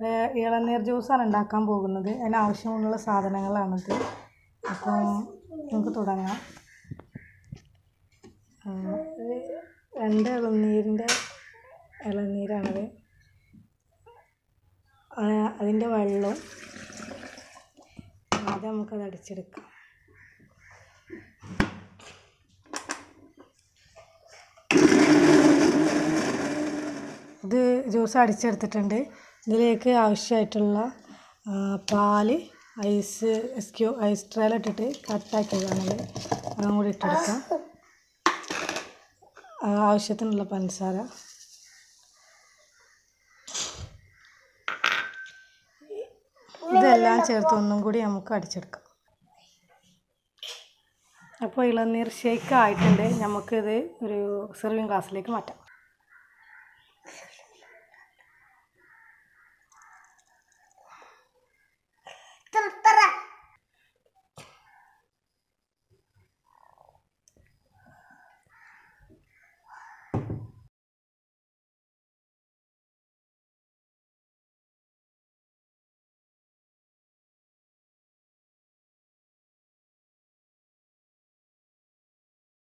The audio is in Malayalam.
ഏഹ് ഇളനീർ ജ്യൂസാണ് ഉണ്ടാക്കാൻ പോകുന്നത് അതിന് ആവശ്യമുള്ള സാധനങ്ങളാണിത് അപ്പം നമുക്ക് തുടങ്ങാം ആ, ഇത് രണ്ട് ഇളനീരിൻ്റെ ഇളനീരാണത് ആ, അതിൻ്റെ വെള്ളവും ആദ്യം നമുക്കത് അടിച്ചെടുക്കാം ഇത് ജ്യൂസ് അടിച്ചെടുത്തിട്ടുണ്ട് ഇതിലേക്ക് ആവശ്യമായിട്ടുള്ള ആ, പാല് ഐസ് എസ്ക്യൂ ഐസ് ട്രേലിട്ടിട്ട് കട്ടാക്കിയതാണത് അതും കൂടി ഇട്ടെടുക്കാം ആ, ആവശ്യത്തിനുള്ള പഞ്ചസാര ഇതെല്ലാം ചേർത്ത് ഒന്നും കൂടി നമുക്ക് അടിച്ചെടുക്കാം അപ്പോൾ ഇളനീർ ഷേക്ക് ആയിട്ടുണ്ട് നമുക്കിത് ഒരു സെർവിങ് ഗ്ലാസ്സിലേക്ക് മാറ്റാം